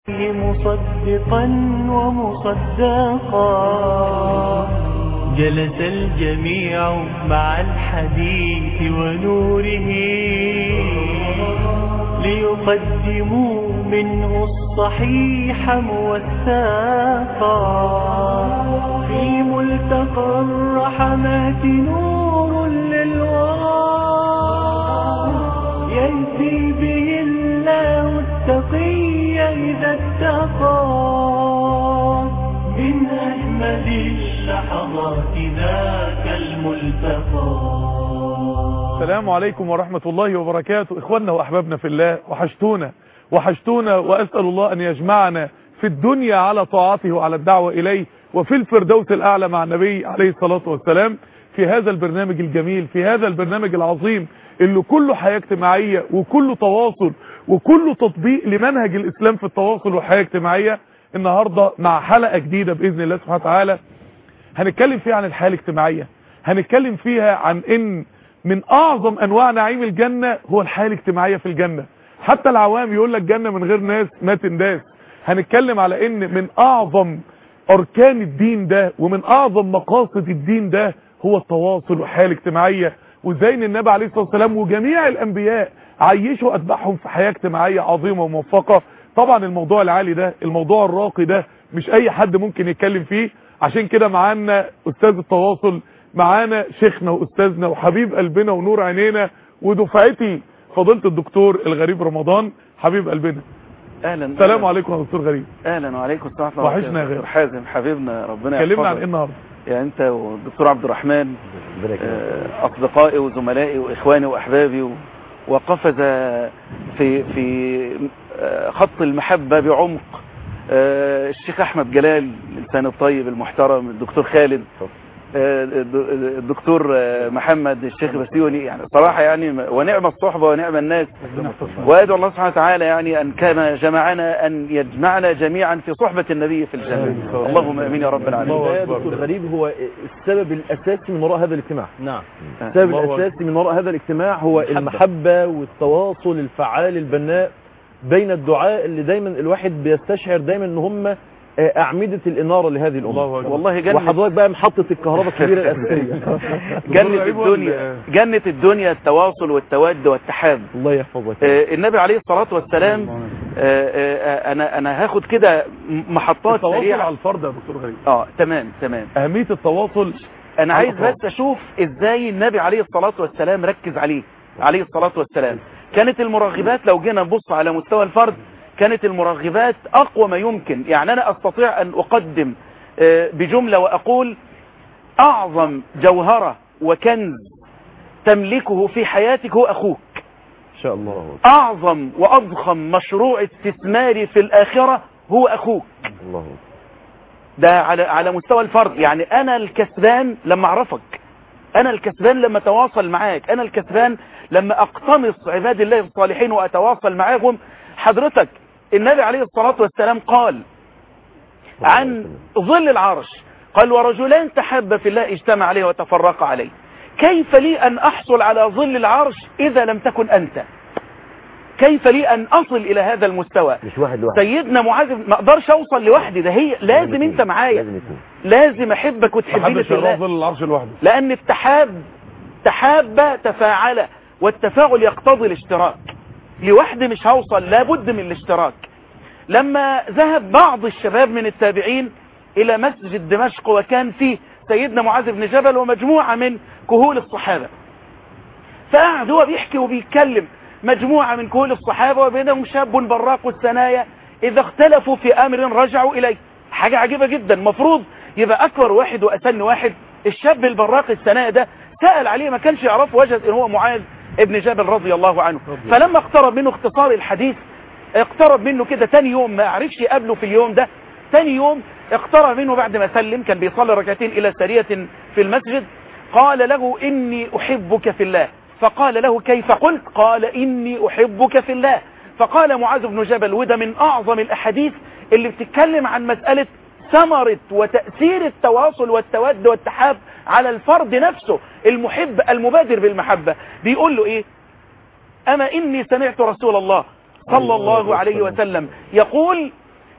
مصدقا ومصدقا جلس الجميع مع الحديث ونوره ليقدموا منه الصحيح موثاقا في ملتقى الرحمات نور للورى يهدي به الله التقي إذا اتقى من أجمل اللحظات ذاك الملتقى السلام عليكم ورحمة الله وبركاته إخواننا وأحبابنا في الله وحشتونا وحشتونا وأسأل الله أن يجمعنا في الدنيا على طاعته وعلى الدعوة إليه وفي الفردوس الأعلى مع النبي عليه الصلاة والسلام في هذا البرنامج الجميل في هذا البرنامج العظيم اللي كله حياة اجتماعية وكله تواصل وكله تطبيق لمنهج الإسلام في التواصل والحياة الاجتماعية النهاردة مع حلقة جديدة بإذن الله سبحانه وتعالى هنتكلم فيها عن الحياة الاجتماعية هنتكلم فيها عن ان من اعظم انواع نعيم الجنة هو الحياة الاجتماعية في الجنة حتى العوام يقول لك جنة من غير ناس ما تنداس هنتكلم على ان من اعظم اركان الدين ده ومن اعظم مقاصد الدين ده هو التواصل والحياة الاجتماعية وازاي ان النبي عليه الصلاة والسلام وجميع الانبياء عيشوا اتباعهم في حياة اجتماعية عظيمة وموفقة طبعا الموضوع العالي ده الموضوع الراقي ده مش اي حد ممكن يتكلم فيه عشان كده معانا استاذ التواصل معانا شيخنا واستاذنا وحبيب قلبنا ونور عينينا ودفعتي فضيله الدكتور الغريب رمضان حبيب قلبنا اهلا السلام عليكم يا دكتور غريب اهلا وعليكم السلام ورحمه الله وحشنا يا غالي. دكتور حازم حبيبنا ربنا اتكلمنا عن يحفظك. ايه النهارده يعني انت والدكتور عبد الرحمن آه، اصدقائي وزملائي واخواني واحبابي و- وقفز في في آه، خط المحبه بعمق آه، الشيخ احمد جلال الانسان الطيب المحترم الدكتور خالد آه، الد- الدكتور آه، محمد الشيخ بسيوني يعني صراحه يعني ونعم الصحبه ونعم الناس وادعو الله سبحانه وتعالى يعني ان كما جمعنا ان يجمعنا جميعا في صحبه النبي في الجنه اللهم امين يا رب العالمين الله يا أكبر. دكتور غريب هو السبب الأساسي من وراء هذا الاجتماع نعم السبب الله الأساسي من وراء هذا الاجتماع هو المحبة. المحبة والتواصل الفعال البناء بين الدعاء اللي دايما الواحد بيستشعر دايما ان هم آه، أعمدة الإنارة لهذه الأمة الله أكبر. والله جنة وحضرتك بقى محطة الكهرباء الكبيرة الأساسية جنة غريب الدنيا ولا- جنة الدنيا التواصل والتود والتحاب الله يحفظك آه، النبي عليه الصلاة والسلام آه، آه، انا انا هاخد كده محطات التواصل على سريعة الفرد يا دكتور غريب اه تمام تمام اهميه التواصل انا على عايز الأطراف. بس اشوف ازاي النبي عليه الصلاة والسلام ركز عليه عليه الصلاة والسلام كانت المرغبات لو جينا نبص على مستوى الفرد كانت المرغبات اقوى ما يمكن يعني انا استطيع ان اقدم آه، بجملة واقول اعظم جوهرة وكنز تملكه في حياتك هو اخوك إن شاء الله اعظم واضخم مشروع استثماري في الاخرة هو اخوك الله ده على على مستوى الفرد يعني انا الكسبان لما اعرفك انا الكسبان لما اتواصل معاك انا الكسبان لما اقتنص عباد الله الصالحين واتواصل معاهم حضرتك النبي عليه الصلاة والسلام قال عن ظل العرش قال ورجلان تحب في الله اجتمع عليه وتفرق عليه كيف لي ان احصل على ظل العرش اذا لم تكن انت كيف لي ان اصل الى هذا المستوى مش واحد لوحده سيدنا معاذ ما اقدرش اوصل لوحدي ده هي لازم انت معايا لازم يكون لازم احبك وتحبني محدش في الله يرافض العرش لوحده لان التحاب تحاب تفاعل والتفاعل يقتضي الاشتراك لوحدي مش هوصل لابد من الاشتراك لما ذهب بعض الشباب من التابعين الى مسجد دمشق وكان فيه سيدنا معاذ بن جبل ومجموعة من كهول الصحابة فقعد هو بيحكي وبيتكلم مجموعة من كهول الصحابة وبينهم شاب براق الثنايا إذا اختلفوا في أمر رجعوا إليه حاجة عجيبة جدا مفروض يبقى أكبر واحد وأسن واحد الشاب البراق الثنايا ده سأل عليه ما كانش يعرفه وجد إن هو معاذ ابن جبل رضي الله عنه فلما اقترب منه اختصار الحديث اقترب منه كده تاني يوم ما عرفش يقابله في اليوم ده تاني يوم اقترب منه بعد ما سلم كان بيصلي ركعتين إلى سرية في المسجد قال له إني أحبك في الله فقال له كيف قلت قال إني أحبك في الله فقال معاذ بن جبل وده من أعظم الأحاديث اللي بتتكلم عن مسألة ثمرة وتأثير التواصل والتود والتحاب على الفرد نفسه المحب المبادر بالمحبة بيقول له إيه أما إني سمعت رسول الله صلى الله عليه وسلم يقول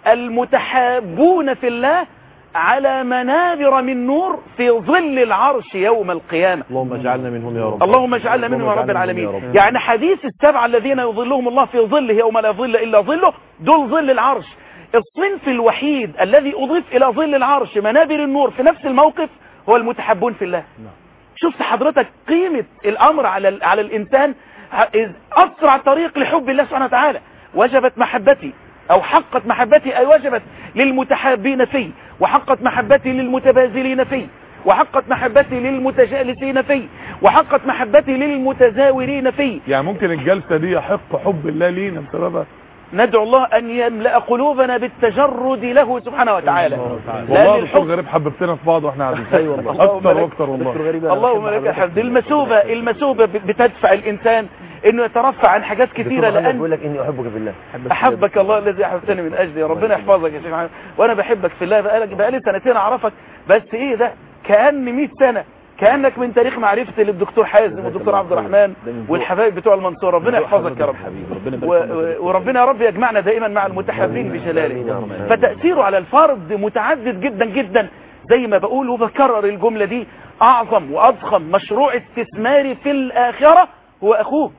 المتحابون في الله على منابر من نور في ظل العرش يوم القيامة اللهم اجعلنا منهم يا رب اللهم اجعلنا منهم يا رب العالمين يعني حديث السبعة الذين يظلهم الله في ظله يوم لا ظل إلا ظله دول ظل العرش الصنف الوحيد الذي أضيف إلى ظل العرش منابر النور في نفس الموقف هو المتحبون في الله شفت حضرتك قيمة الأمر على ال- على الإنسان ه- إذ أسرع طريق لحب الله سبحانه وتعالى وجبت محبتي أو حقت محبتي أي وجبت للمتحابين فيه وحقت محبتي للمتبازلين فيه وحقت محبتي للمتجالسين فيه وحقت محبتي للمتزاورين فيه يعني ممكن الجلسة دي يحق حب الله لينا بسببها ندعو الله أن يملأ قلوبنا بالتجرد له سبحانه وتعالى والله لأن دكتور الحب غريب حببتنا في بعض واحنا قاعدين أي والله. اكتر واكتر والله اللهم لك الحمد المسوبة المسوبة بتدفع الإنسان انه يترفع عن حاجات كثيرة لأن بقول لك اني احبك في الله احبك الله الذي احببتني من اجله ربنا يحفظك يا شيخ محمد وانا بحبك في الله بقالك بقالي سنتين اعرفك بس ايه ده كأن 100 سنة كأنك من تاريخ معرفتي للدكتور حازم والدكتور عبد الرحمن والحبايب بتوع المنصورة ربنا يحفظك يا رب و- و- وربنا يا رب يجمعنا دائما مع المتحابين بجلاله فتأثيره على الفرد متعدد جدا جدا زي ما بقول وبكرر الجملة دي اعظم واضخم مشروع استثماري في الاخرة هو اخوك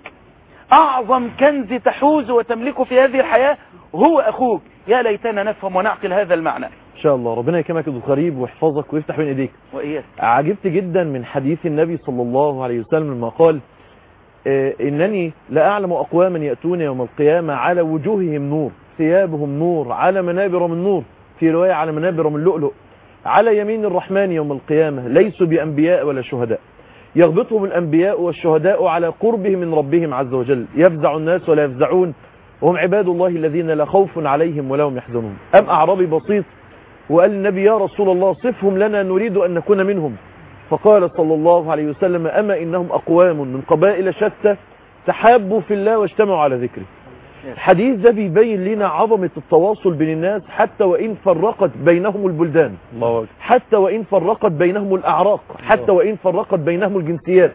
اعظم كنز تحوز وتملكه في هذه الحياة هو اخوك يا ليتنا نفهم ونعقل هذا المعنى ان شاء الله ربنا يكرمك يا دكتور غريب ويحفظك ويفتح بين ايديك واياك عجبت جدا من حديث النبي صلى الله عليه وسلم لما قال آه، إنني لا أعلم أقواما يأتون يوم القيامة على وجوههم نور ثيابهم نور على منابر من نور في رواية على منابر من لؤلؤ على يمين الرحمن يوم القيامة ليسوا بأنبياء ولا شهداء يغبطهم الأنبياء والشهداء على قربهم من ربهم عز وجل يفزع الناس ولا يفزعون وهم عباد الله الذين لا خوف عليهم ولا هم يحزنون أم أعرابي بسيط وقال النبي يا رسول الله صفهم لنا نريد أن نكون منهم فقال صلى الله عليه وسلم أما إنهم أقوام من قبائل شتى تحابوا في الله واجتمعوا على ذكره الحديث ده بيبين لنا عظمة التواصل بين الناس حتى وإن فرقت بينهم البلدان الله اكبر حتى وإن فرقت بينهم الأعراق حتى وإن فرقت بينهم الجنسيات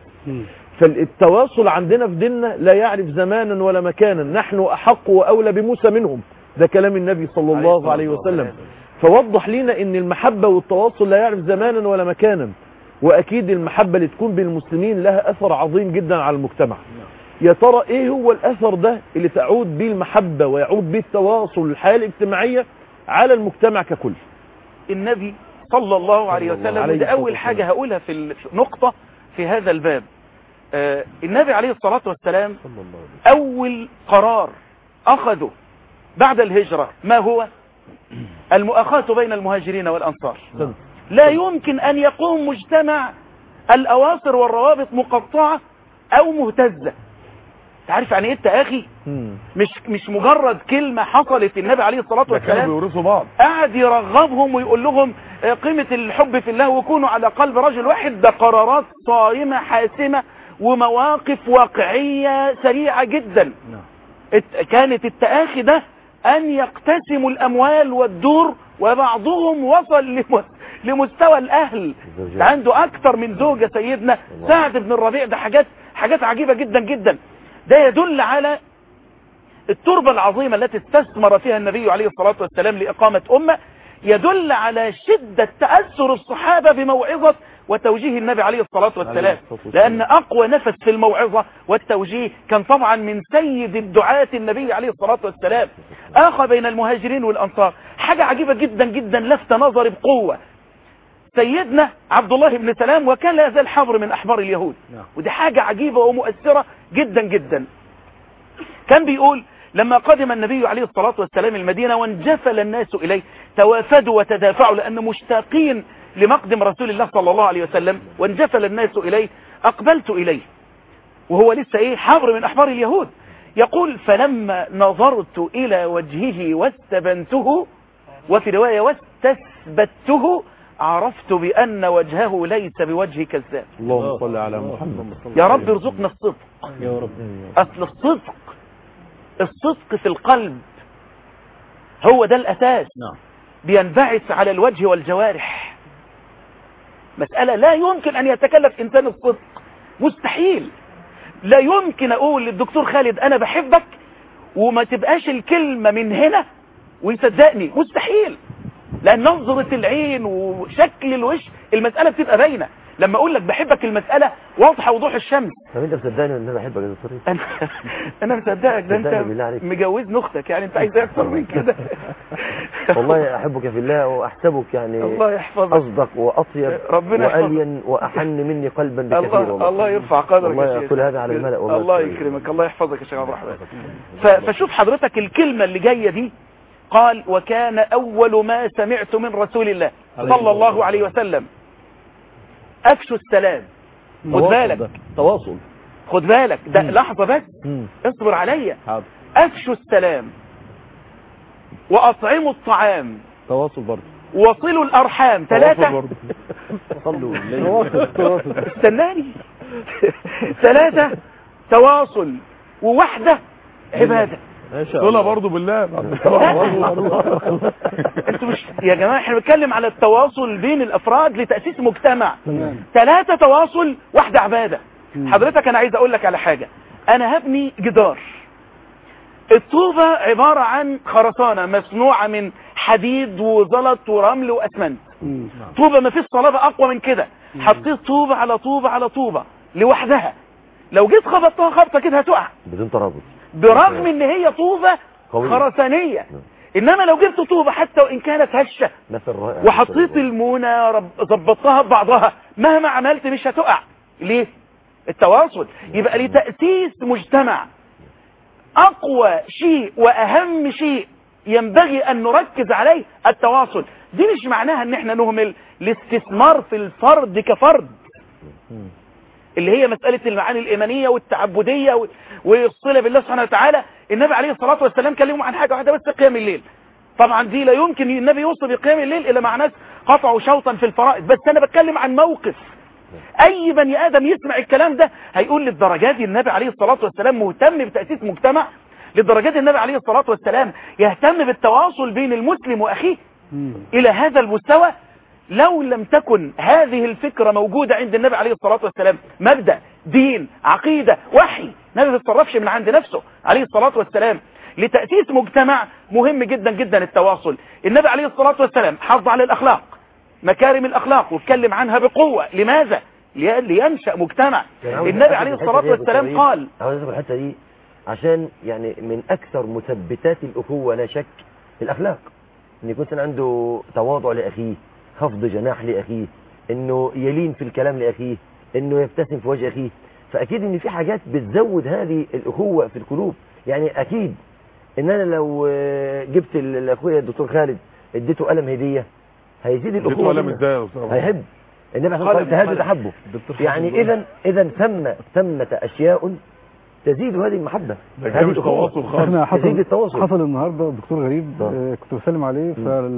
فالتواصل عندنا في ديننا لا يعرف زمانا ولا مكانا نحن أحق وأولى بموسى منهم ده كلام النبي صلى الله عليه وسلم فوضح لنا ان المحبة والتواصل لا يعرف زمانا ولا مكانا واكيد المحبة اللي تكون بين المسلمين لها اثر عظيم جدا على المجتمع يا ترى ايه هو الاثر ده اللي تعود به المحبة ويعود به التواصل الحياة الاجتماعية على المجتمع ككل النبي صلى الله عليه صلى الله وسلم عليه وده اول والسلام. حاجة هقولها في ال- في نقطة في هذا الباب آه، النبي عليه الصلاة والسلام اول قرار اخذه بعد الهجرة ما هو المؤاخاة بين المهاجرين والانصار لا يمكن ان يقوم مجتمع الاواصر والروابط مقطعة او مهتزة تعرف يعني ايه التآخي مم. مش مش مجرد كلمة حصلت النبي عليه الصلاة ده كانوا والسلام بيورثوا بعض قعد يرغبهم ويقول لهم آه، قيمة الحب في الله وكونوا على قلب رجل واحد ده قرارات صارمة حاسمة ومواقف واقعية سريعة جدا الت- كانت التآخي ده أن يقتسموا الأموال والدور وبعضهم وصل لم- لمستوى الأهل ده عنده أكثر من زوجة سيدنا سعد بن الربيع ده حاجات حاجات عجيبة جدا جدا ده يدل على التربة العظيمة التي استثمر فيها النبي عليه الصلاة والسلام لإقامة أمة يدل على شدة تأثر الصحابة بموعظة وتوجيه النبي عليه الصلاة والسلام الصلاة والسلام. لأن أقوى نفس في الموعظة والتوجيه كان طبعا من سيد الدعاة النبي عليه الصلاة والسلام آخى بين المهاجرين والأنصار حاجة عجيبة جدا جدا لفت نظري بقوة سيدنا عبد الله بن سلام وكان لا يزال حبر من أحبار اليهود ودي حاجة عجيبة ومؤثرة جدا جدا كان بيقول لما قدم النبي عليه الصلاة والسلام المدينة وانجفل الناس إليه توافدوا وتدافعوا لأن مشتاقين لمقدم رسول الله صلى الله عليه وسلم وانجفل الناس إليه أقبلت إليه وهو لسه إيه حبر من أحبار اليهود يقول فلما نظرت إلى وجهه واستبنته وفي رواية واستثبته عرفت بأن وجهه ليس بوجه كذاب اللهم صل على محمد يا رب ارزقنا الصدق يا رب أصل الصدق الصدق في القلب هو ده الأساس نعم بينبعث على الوجه والجوارح مسألة لا يمكن أن يتكلف إنسان الصدق مستحيل لا يمكن أقول للدكتور خالد أنا بحبك وما تبقاش الكلمة من هنا ويصدقني مستحيل لان نظرة العين وشكل الوش المسألة بتبقى باينة لما اقول لك بحبك المسألة واضحة وضوح الشمس طب انت مصدقني ان انا بحبك يا دكتور انا انا مصدقك ده صدقني بالله انت عليك. مجوزني اختك يعني انت عايز إيه اكتر من كده والله احبك في الله واحسبك يعني الله يحفظك اصدق واطيب ربنا يحفظك. والين واحن مني قلبا بكثير الله والله الله يرفع قدرك والله يا شيخ. أقول هذا على الملأ والله الله يكرمك. يكرمك الله يحفظك يا شيخ عبد الرحمن ف- فشوف حضرتك الكلمة اللي جاية دي قال وكان أول ما سمعت من رسول الله صلى الله عليه وسلم أفشوا السلام خد تواصل بالك ده. تواصل خد بالك ده مم. لحظة بس مم. اصبر عليا حاضر أفشوا السلام وأطعموا الطعام تواصل برضه وصلوا الأرحام تواصل ثلاثة برضه. صلوا تواصل تواصل استناني ثلاثة تواصل وواحدة عبادة ما شاء صلة الله برضه بالله انتوا مش يا جماعة احنا بنتكلم على التواصل بين الافراد لتأسيس مجتمع ثلاثة تواصل واحدة عبادة حضرتك انا عايز اقول لك على حاجة انا هبني جدار الطوبة عبارة عن خرسانة مصنوعة من حديد وزلط ورمل واسمنت طوبة ما فيش صلابة اقوى من كده حطيت طوبة على طوبة على طوبة لوحدها لو جيت خبطتها خبطة كده هتقع بدون ترابط برغم ان هي طوبة قوية. خرسانية انما لو جبت طوبة حتى وان كانت هشة مثل رائع وحطيت المونة رب- ظبطتها ببعضها مهما عملت مش هتقع ليه التواصل يبقى لتأسيس مجتمع اقوى شيء واهم شيء ينبغي ان نركز عليه التواصل دي مش معناها ان احنا نهمل الاستثمار في الفرد كفرد اللي هي مسألة المعاني الإيمانية والتعبدية و- والصلة بالله سبحانه وتعالى النبي عليه الصلاة والسلام كلمهم عن حاجة واحدة بس قيام الليل طبعا دي لا يمكن النبي يوصل بقيام الليل إلا مع ناس قطعوا شوطا في الفرائض بس أنا بتكلم عن موقف أي بني آدم يسمع الكلام ده هيقول للدرجات دي النبي عليه الصلاة والسلام مهتم بتأسيس مجتمع للدرجات النبي عليه الصلاة والسلام يهتم بالتواصل بين المسلم وأخيه إلى هذا المستوى لو لم تكن هذه الفكرة موجودة عند النبي عليه الصلاة والسلام مبدأ دين عقيدة وحي النبي ما بيتصرفش من عند نفسه عليه الصلاة والسلام لتأسيس مجتمع مهم جدا جدا التواصل النبي عليه الصلاة والسلام حافظ على الأخلاق مكارم الأخلاق واتكلم عنها بقوة لماذا؟ لي- لينشأ مجتمع يعني عاوز النبي أثبت عليه الحتة الصلاة دي يا دكتور والسلام إيه؟ قال عاوز اثبت الحته دي عشان يعني من اكثر مثبتات الاخوه لا شك الاخلاق ان يكون إنسان عنده تواضع لاخيه خفض جناح لاخيه انه يلين في الكلام لاخيه انه يبتسم في وجه اخيه فاكيد ان في حاجات بتزود هذه الاخوه في القلوب يعني اكيد ان انا لو آه، جبت ل- لاخويا الدكتور خالد اديته قلم هديه هيزيد اديته الاخوه قلم بينا. ازاي يا أستاذ؟ هيحب النبي عليه قلم- الصلاه والسلام قلم. تحبه يعني اذا اذا ثم ثمه اشياء تزيد هذه المحبه ده كده مش الأخوة. تواصل خالص احنا تزيد حصل التواصل حصل النهارده الدكتور غريب آه. آه، كنت بسلم عليه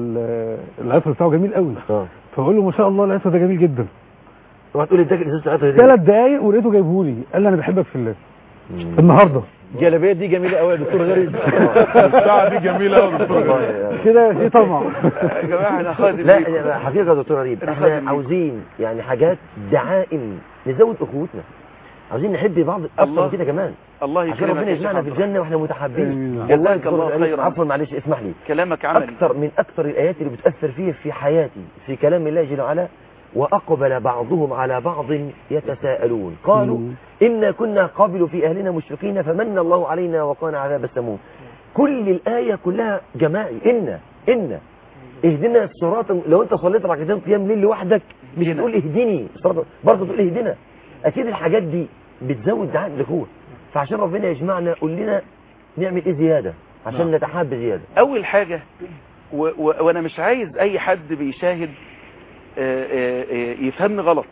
فالعطر بتاعه جميل قوي اه فبقول له ما شاء الله العطر ده جميل جدا اوعى تقول اداك الازازه بتاعته هديه ثلاث دقايق ولقيته جايبه لي قال لي انا بحبك في الله النهارده الجلابيه دي جميله قوي يا دكتور غريب الساعة دي جميلة قوي يا دكتور والله غريب. يعني. كده في طمع يا جماعة أنا خادم لا ليكم. لا، حقيقه يا دكتور غريب أنا احنا خادم عاوزين يعني حاجات دعائم نزود اخوتنا عاوزين نحب بعض اكثر الله من كده كمان الله عشان يكرمك ربنا يا شيخ يجمعنا في عبد الرحمن. الجنه واحنا متحابين آمين. والله جزاك دكتور الله غريب، خيرا. عفوا معلش اسمح لي كلامك عملي أكثر من أكثر الآيات اللي بتأثر فيها في حياتي في كلام الله جل وعلا وأقبل بعضهم على بعض يتساءلون قالوا إنا كنا قبل في أهلنا مشرقين فمن الله علينا وقانا عذاب السموم كل الآية كلها جماعي إنا إنا اهدنا الصراط لو انت صليت ركعتين قيام ليل لوحدك مش اهدنا. تقول اهدني الصراط- برضه تقول اهدنا اكيد الحاجات دي بتزود دعاء الاخوه فعشان ربنا يجمعنا قول لنا نعمل ايه زياده عشان نتحاب زياده اول حاجة و و وانا مش عايز اي حد بيشاهد آه، آه، آه، يفهمني غلط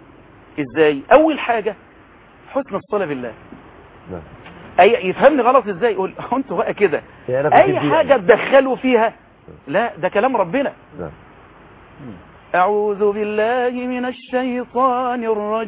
ازاي اول حاجة حسن الصلاة بالله نعم. اي يفهمني غلط ازاي يقول هو انتوا بقى كده يا رب اي تدي حاجة يعني. تدخلوا فيها لا ده كلام ربنا نعم. أعوذ بالله من الشيطان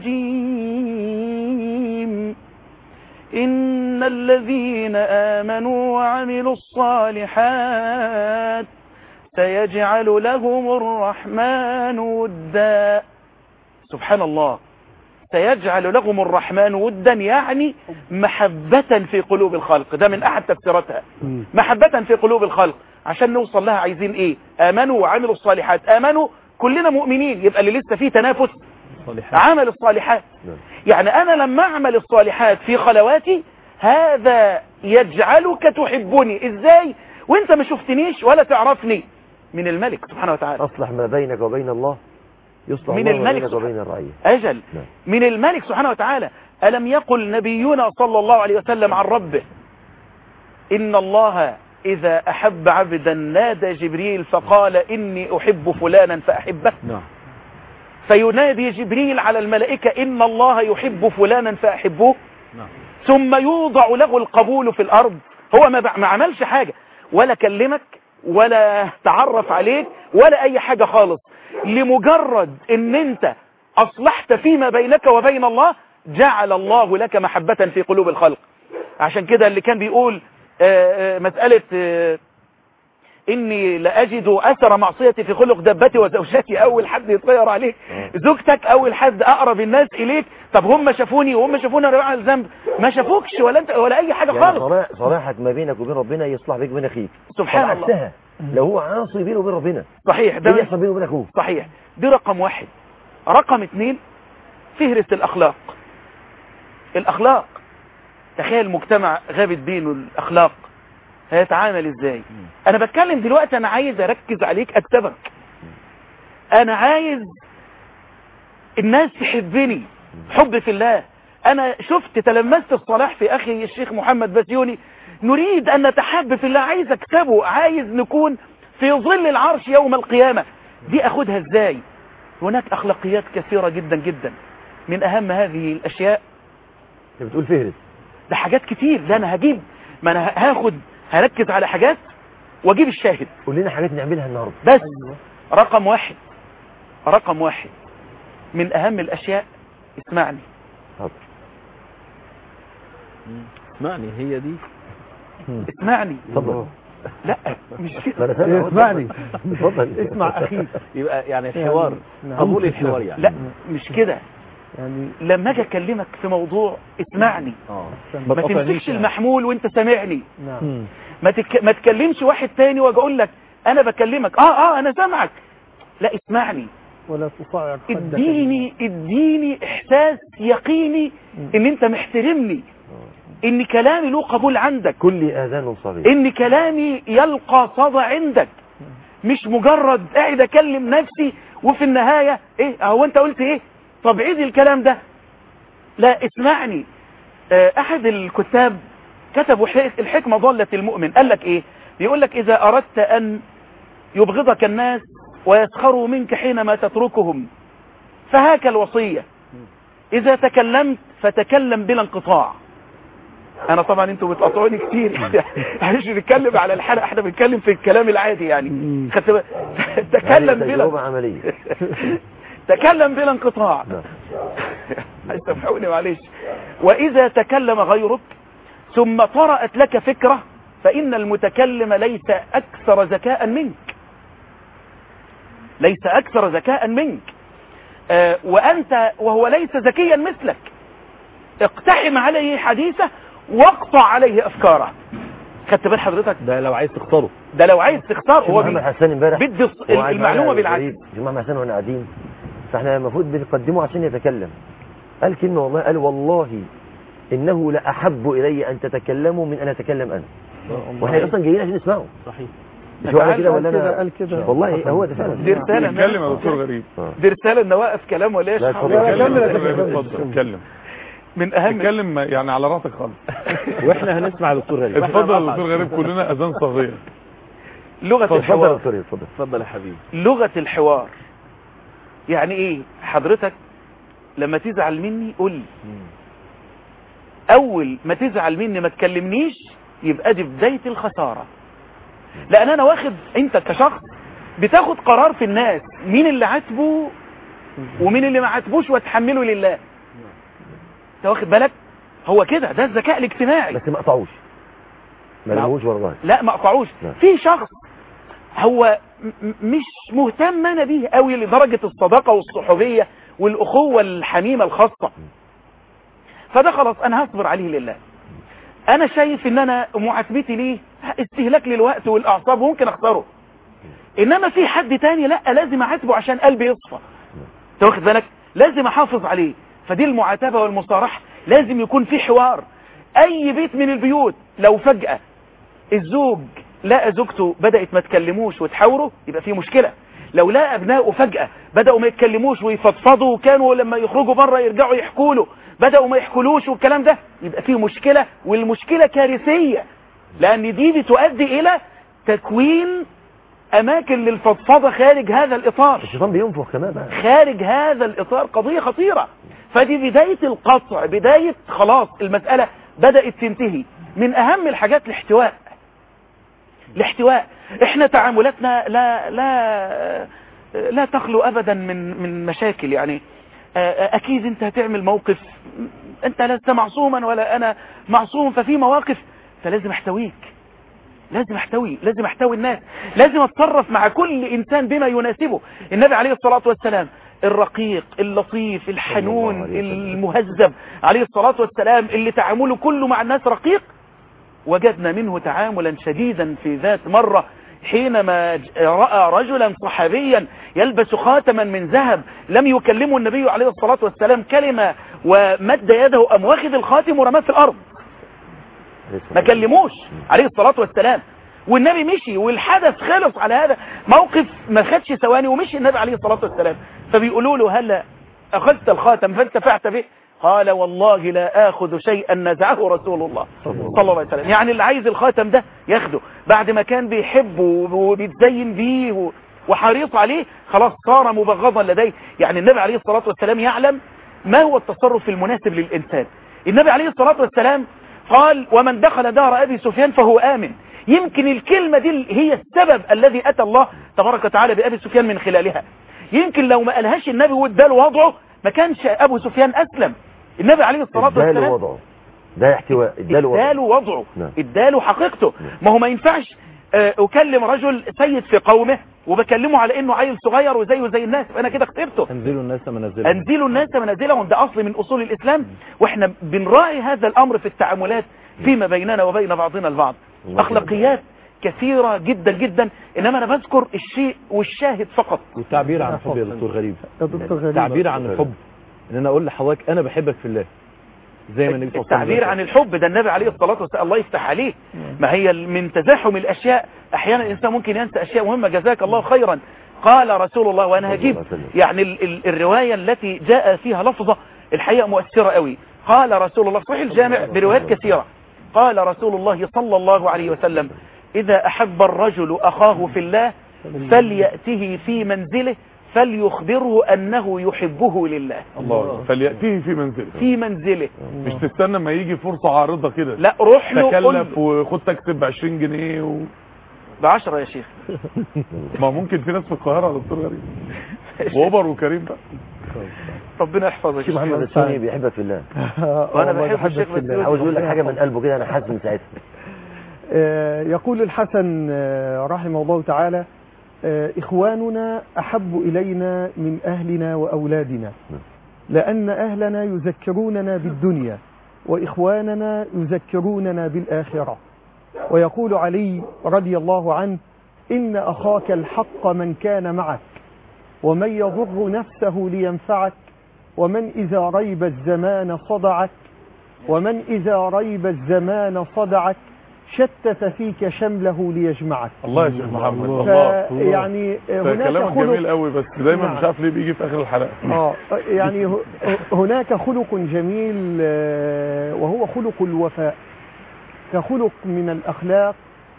الرجيم إن الذين آمنوا وعملوا الصالحات سيجعل لهم الرحمن ودا سبحان الله سيجعل لهم الرحمن ودا يعني محبة في قلوب الخلق ده من أحد تفسيراتها محبة في قلوب الخلق عشان نوصل لها عايزين ايه امنوا وعملوا الصالحات امنوا كلنا مؤمنين يبقى اللي لسه فيه تنافس صالحات عمل الصالحات نعم. يعني انا لما اعمل الصالحات في خلواتي هذا يجعلك تحبني ازاي وانت ما شفتنيش ولا تعرفني من الملك سبحانه وتعالى أصلح ما بينك وبين الله يصلح من الله الملك بينك سبحانه. وبين الرعية أجل نعم. من الملك سبحانه وتعالى ألم يقل نبينا صلى الله عليه وسلم عن ربه إن الله إذا أحب عبدا نادى جبريل فقال إني أحب فلانا فأحبه نعم فينادي جبريل على الملائكة إن الله يحب فلانا فأحبوه نعم ثم يوضع له القبول في الأرض هو ما, بع- ما عملش حاجة ولا كلمك ولا تعرف عليك ولا أي حاجة خالص لمجرد ان انت أصلحت فيما بينك وبين الله جعل الله لك محبة في قلوب الخلق عشان كده اللي كان بيقول آه، آه، مسألة آه، إني لأجد أثر معصيتي في خلق دبتي وزوجتي أول حد يتغير عليك زوجتك أول حد أقرب الناس إليك طب هم شافوني وهم شافوني أنا بعمل ذنب ما شافوكش ولا أنت ولا أي حاجة يعني خالص صلاح صلاحك ما بينك وبين ربنا يصلح بيك وبين أخيك سبحان طب الله عكسها لو هو عاصي بينه وبين ربنا صحيح ده ده يحصل بينه وبين أخوه صحيح دي رقم واحد رقم اتنين فهرس الأخلاق الأخلاق تخيل مجتمع غابت بينه الأخلاق هيتعامل ازاي انا بتكلم دلوقتي انا عايز اركز عليك اكتبك انا عايز الناس تحبني حب في الله انا شفت تلمست الصلاح في اخي الشيخ محمد بسيوني نريد ان نتحب في الله عايز اكتبه عايز نكون في ظل العرش يوم القيامة دي اخدها ازاي هناك اخلاقيات كثيرة جدا جدا من اهم هذه الاشياء انت بتقول فهرس ده حاجات كتير ده انا هجيب ما انا هاخد هركز على حاجات واجيب الشاهد قول لنا حاجات نعملها النهارده بس رقم واحد رقم واحد من اهم الاشياء اسمعني اتفضل اسمعني هي دي اسمعني اتفضل لا مش ما كده انا سامع اسمعني. اتفضل اسمع اخيك يبقى يعني الحوار نعم. قبول الحوار يعني لا مش كده يعني لما اجي اكلمك في موضوع اسمعني اه ما تمسكش المحمول وانت سامعني نعم ما, تك... ما تكلمش واحد تاني واجي اقول لك انا بكلمك اه اه انا سامعك لا اسمعني ولا تصعد خدك اديني اديني احساس يقيني ان انت محترمني ان كلامي له قبول عندك كل اذان صغير ان كلامي يلقى صدى عندك مش مجرد قاعد اكلم نفسي وفي النهاية ايه هو انت قلت ايه طب عيد الكلام ده لا اسمعني آه، احد الكتاب كتبوا ح- الحكمة ضلة المؤمن قال لك ايه بيقول لك اذا اردت ان يبغضك الناس ويسخروا منك حينما تتركهم فهاك الوصية اذا تكلمت فتكلم بلا انقطاع انا طبعا انتوا بتقطعوني كتير مش بنتكلم على الحلقة احنا بنتكلم في الكلام العادي يعني خدت بالك؟ تكلم هذه تجربة بلا عملية تكلم بلا انقطاع نعم. سامحوني معلش واذا تكلم غيرك ثم طرأت لك فكرة فإن المتكلم ليس أكثر ذكاء منك ليس أكثر ذكاء منك آه، وأنت وهو ليس ذكيا مثلك اقتحم عليه حديثه واقطع عليه أفكاره خدت بال حضرتك ده لو عايز تختاره ده لو عايز تختار هو محمد بي- حسان امبارح بدي الص- هو قاعد المعلومة معانا بالعكس غريب. جماعة حسان واحنا قاعدين فاحنا المفروض بنقدمه عشان يتكلم قال كلمة والله قال والله انه لاحب الي ان تتكلموا من ان اتكلم انا واحنا اصلا جايين عشان نسمعه صحيح مش هو قال كده ولا قال كده انا قال كده والله هو ده فعلا دي رسالة اتكلم يا دكتور غريب آه. دي رسالة ان واقف كلام ولا لا، ايش اتفضل. لا، اتكلم كمل يا يا دكتور غريب دكتور. اتفضل اتكلم من اهم اتكلم يعني على راحتك خالص واحنا هنسمع دكتور غريب اتفضل يا دكتور غريب كلنا اذان صغير لغة اتفضل يا الحوار دكتور اتفضل اتفضل يا حبيبي لغة الحوار يعني ايه حضرتك لما تزعل مني قول لي اول ما تزعل مني ما تكلمنيش يبقى دي بداية الخسارة لان انا واخد انت كشخص بتاخد قرار في الناس مين اللي عاتبه ومين اللي ما عاتبوش وتحمله لله انت واخد بالك هو كده ده الذكاء الاجتماعي بس ما قطعوش ما لا. لهوش ورا ظهري لا ما اقطعوش لا. في شخص هو م- م- مش مهتم انا بيه قوي لدرجة الصداقة والصحوبية والاخوة الحميمة الخاصة فده خلاص انا هصبر عليه لله انا شايف ان انا معاتبتي ليه استهلاك للوقت والاعصاب ممكن اخسره انما في حد تاني لا لازم اعاتبه عشان قلبي يصفى انت واخد بالك لازم احافظ عليه فدي المعاتبه والمصارحه لازم يكون في حوار اي بيت من البيوت لو فجاه الزوج لقى زوجته بدات ما تكلموش وتحاوره يبقى في مشكله لو لقى ابنائه فجاه بداوا ما يتكلموش ويفضفضوا وكانوا لما يخرجوا بره يرجعوا يحكوا له بداوا ما يحكولوش والكلام ده يبقى في مشكله والمشكله كارثيه لان دي بتؤدي الى تكوين اماكن للفضفضه خارج هذا الاطار الشيطان بينفخ كمان بقى. خارج هذا الإطار قضية خطيرة فدي بداية القطع بداية خلاص المسألة بدأت تنتهي من أهم الحاجات الاحتواء الاحتواء احنا تعاملاتنا لا لا لا تخلو أبدا من من مشاكل يعني آه، أكيد أنت هتعمل موقف أنت لست معصوما ولا أنا معصوم ففي مواقف فلازم أحتويك لازم احتوي لازم احتوي الناس لازم اتصرف مع كل انسان بما يناسبه النبي عليه الصلاة والسلام الرقيق اللطيف الحنون الله عليه وسلم. المهذب عليه الصلاة والسلام اللي تعامله كله مع الناس رقيق وجدنا منه تعاملا شديدا في ذات مرة حينما ج- رأى رجلا صحابيا يلبس خاتما من ذهب لم يكلمه النبي عليه الصلاة والسلام كلمة ومد يده أم واخذ الخاتم ورماه في الأرض ما كلموش عليه الصلاة والسلام والنبي مشي والحدث خلص على هذا موقف ما خدش ثواني ومشي النبي عليه الصلاة والسلام فبيقولوا له هلا أخذت الخاتم فانتفعت به قال والله لا آخذ شيئا نزعه رسول الله صلى الله عليه وسلم يعني اللي عايز الخاتم ده ياخده بعد ما كان بيحبه وبيتزين بيه و- وحريص عليه خلاص صار مبغضا لديه يعني النبي عليه الصلاة والسلام يعلم ما هو التصرف المناسب للإنسان النبي عليه الصلاة والسلام قال ومن دخل دار أبي سفيان فهو آمن يمكن الكلمة دي هي السبب الذي أتى الله تبارك وتعالى بأبي سفيان من خلالها يمكن لو ما قالهاش النبي واداله وضعه ما كانش أبو سفيان أسلم النبي عليه الصلاة اداله والسلام وضعه ده احتواء اداله وضعه اداله وضعه نعم. اداله حقيقته ما هو ما ينفعش آه، اكلم رجل سيد في قومه وبكلمه على انه عيل صغير وزيه زي الناس انا كده خسرته انزلوا الناس منازلهم انزلوا الناس منازلهم ده اصل من اصول الاسلام واحنا بنراعي هذا الامر في التعاملات فيما بيننا وبين بعضنا البعض الله اخلاقيات كثيرة جدا جدا انما انا بذكر الشيء والشاهد فقط والتعبير عن الحب يا دكتور غريب يا دكتور غريب تعبير عن الحب ان انا اقول لحضرتك انا بحبك في الله زي ما النبي صلى الله عليه وسلم التعبير عن الحب ده النبي عليه الصلاة والسلام الله يفتح عليه ما هي من تزاحم الأشياء أحيانا الإنسان ممكن ينسى أشياء مهمة جزاك الله خيرا قال رسول الله وأنا هجيب الله عليه وسلم. يعني ال ال الرواية التي جاء فيها لفظة الحقيقة مؤثرة قوي قال رسول الله صحيح الجامع بروايات كثيرة قال رسول الله صلى الله عليه وسلم إذا أحب الرجل أخاه في الله فليأته في منزله فليخبره أنه يحبه لله الله فليأتيه في منزله في منزله مش تستنى ما يجي فرصة عارضة كده لا روح له قل تكلف وخد تكتب ب 20 جنيه و... بعشرة يا شيخ ما ممكن في ناس في القاهرة يا دكتور غريب واوبر وكريم بقى ربنا يحفظك الشيخ محمد السني بيحبك في الله وانا والله بحب بحبك الشيخ في الله. مسعود عاوز اقول لك حاجه من قلبه كده انا حاسس من ساعتها آه، يقول الحسن آه، رحمه الله تعالى آه، إخواننا أحب إلينا من أهلنا وأولادنا لأن أهلنا يذكروننا بالدنيا وإخواننا يذكروننا بالآخرة ويقول علي رضي الله عنه إن أخاك الحق من كان معك ومن يضر نفسه لينفعك ومن إذا ريب الزمان صدعك ومن إذا ريب الزمان صدعك شتت فيك شمله ليجمعك الله يا شيخ محمد الله فيعني ده هناك كلامك جميل خلق قوي بس دايما نعم. مش عارف ليه بيجي في اخر الحلقة اه يعني ه- هناك خلق جميل آه، وهو خلق الوفاء كخلق من الأخلاق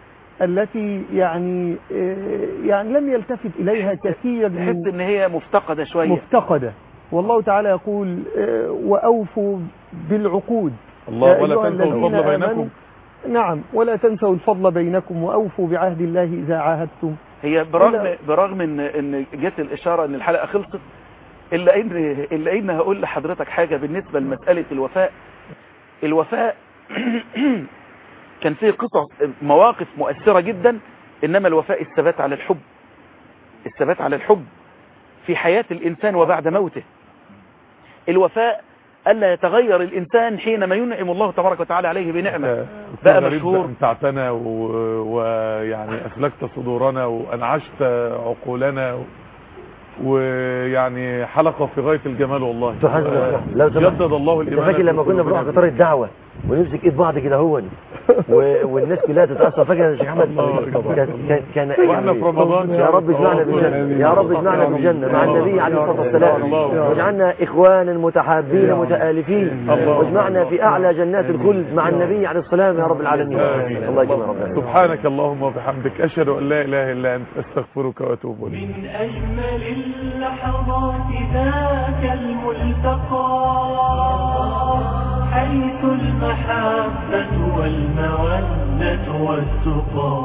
التي يعني آه، يعني لم يلتفت إليها كثير تحس من ان هي مفتقدة شوية مفتقدة والله تعالى يقول آه، وأوفوا بالعقود الله يا ولا أيها تنسوا الذين الفضل آمنوا بينكم نعم ولا تنسوا الفضل بينكم وأوفوا بعهد الله إذا عاهدتم هي برغم ولا- برغم ان ان جت الاشارة ان الحلقة خلصت الا ان الا ان هقول لحضرتك حاجة بالنسبة لمسألة الوفاء الوفاء كان فيه قصص مواقف مؤثرة جدا انما الوفاء الثبات على الحب الثبات على الحب في حياة الانسان وبعد موته الوفاء ألا يتغير الإنسان حينما ينعم الله تبارك وتعالى عليه بنعمة آه، بقى غريب مشهور امتعتنا و- ويعني أفلكت صدورنا وأنعشت عقولنا و- ويعني حلقة في غاية الجمال والله سبحان الله. آه، لو سمحت. جدد الله انت الإيمان فاكر لما في كنا بنروح قلوبنا. قطار الدعوه ونمسك ايد بعض كده هون و- والناس كلها تتاثر فاكر يا شيخ احمد الله كان كان كان واحنا في رمضان يا رب اجمعنا في الجنه يا رب اجمعنا في الجنه مع النبي عليه الصلاه والسلام واجعلنا اخوانا متحابين متالفين واجمعنا في اعلى جنات الخلد مع النبي عليه السلام يا رب العالمين الله يجمع ربنا سبحانك اللهم وبحمدك أشهد أن لا إله إلا أنت أستغفرك وأتوب إليك من أجمل اللحظات ذاك الملتقى حيث المحبة والمودة والتقى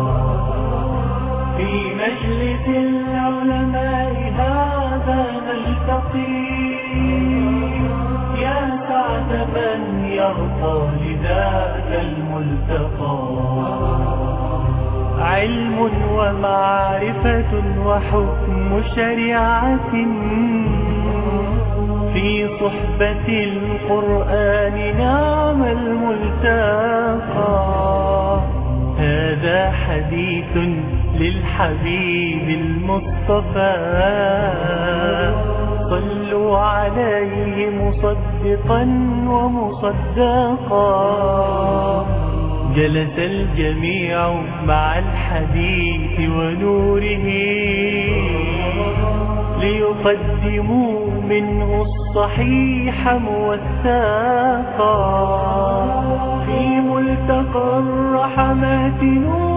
في مجلس العلماء هذا نلتقي يا سعد من يرقى لذاك الملتقى علم ومعرفة وحكم شريعة في صحبة القرآن نعم الملتقى هذا حديث للحبيب المصطفى صلوا عليه مصدقا ومصدقا جلس الجميع مع الحديث ونوره ليقدموا منه الصحيح موثقا في ملتقى الرحمات نور